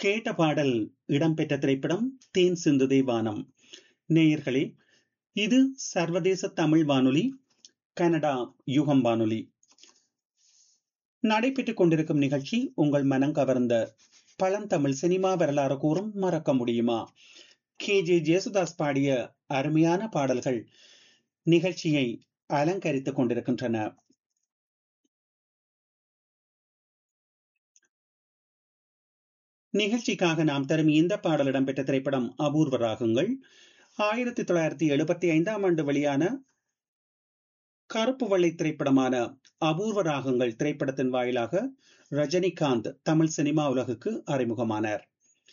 கேட்ட பாடல் இடம்பெற்ற திரைப்படம் தேன் சிந்துதே வானம் நேயர்களே இது சர்வதேச தமிழ் வானொலி கனடா யுகம் வானொலி நடைபெற்றுக் கொண்டிருக்கும் நிகழ்ச்சி உங்கள் மனம் கவர்ந்த பழந்தமிழ் சினிமா வரலாறு கூறும் மறக்க முடியுமா கே ஜே ஜேசுதாஸ் பாடிய அருமையான பாடல்கள் நிகழ்ச்சியை அலங்கரித்துக் கொண்டிருக்கின்றன நிகழ்ச்சிக்காக நாம் தரும் இந்த பாடல் இடம்பெற்ற திரைப்படம் அபூர்வ ராகங்கள் ஆயிரத்தி தொள்ளாயிரத்தி எழுபத்தி ஐந்தாம் ஆண்டு வெளியான கருப்பு வெள்ளை திரைப்படமான அபூர்வ ராகங்கள் திரைப்படத்தின் வாயிலாக ரஜினிகாந்த் தமிழ் சினிமா உலகுக்கு அறிமுகமானார்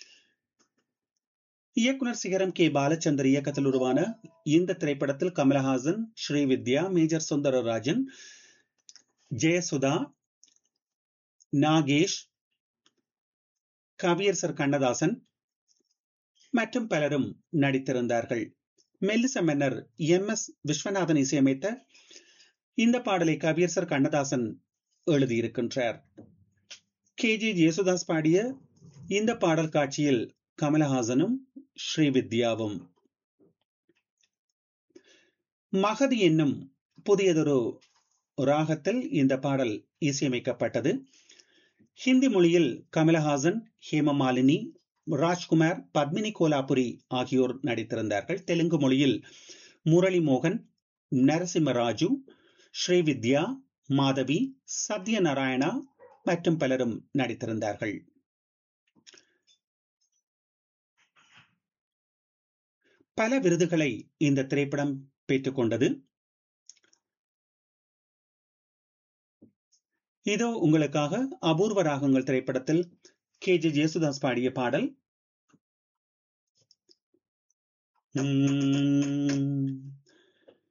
இயக்குனர் சிகரம் கே பாலச்சந்தர் இயக்கத்தில் உருவான இந்த திரைப்படத்தில் கமலஹாசன் ஸ்ரீவித்யா மேஜர் சுந்தரராஜன் ஜெயசுதா நாகேஷ் கவியரசர் கண்ணதாசன் மற்றும் பலரும் நடித்திருந்தார்கள் மெல்லிச மன்னர் எம் எஸ் விஸ்வநாதன் இசையமைத்த இந்த பாடலை கவியரசர் கண்ணதாசன் எழுதியிருக்கின்றார் கே ஜி யேசுதாஸ் பாடிய இந்த பாடல் காட்சியில் கமலஹாசனும் ஸ்ரீவித்யாவும் மகதி என்னும் புதியதொரு ராகத்தில் இந்த பாடல் இசையமைக்கப்பட்டது ஹிந்தி மொழியில் கமலஹாசன் ஹேமமாலினி ராஜ்குமார் பத்மினி கோலாபுரி ஆகியோர் நடித்திருந்தார்கள் தெலுங்கு மொழியில் முரளி மோகன் நரசிம்மராஜு ஸ்ரீவித்யா மாதவி சத்யநாராயணா மற்றும் பலரும் நடித்திருந்தார்கள் பல விருதுகளை இந்த திரைப்படம் பெற்றுக்கொண்டது இதோ உங்களுக்காக அபூர்வ ராகங்கள் திரைப்படத்தில் கே ஜே ஜேசுதாஸ் பாடிய பாடல்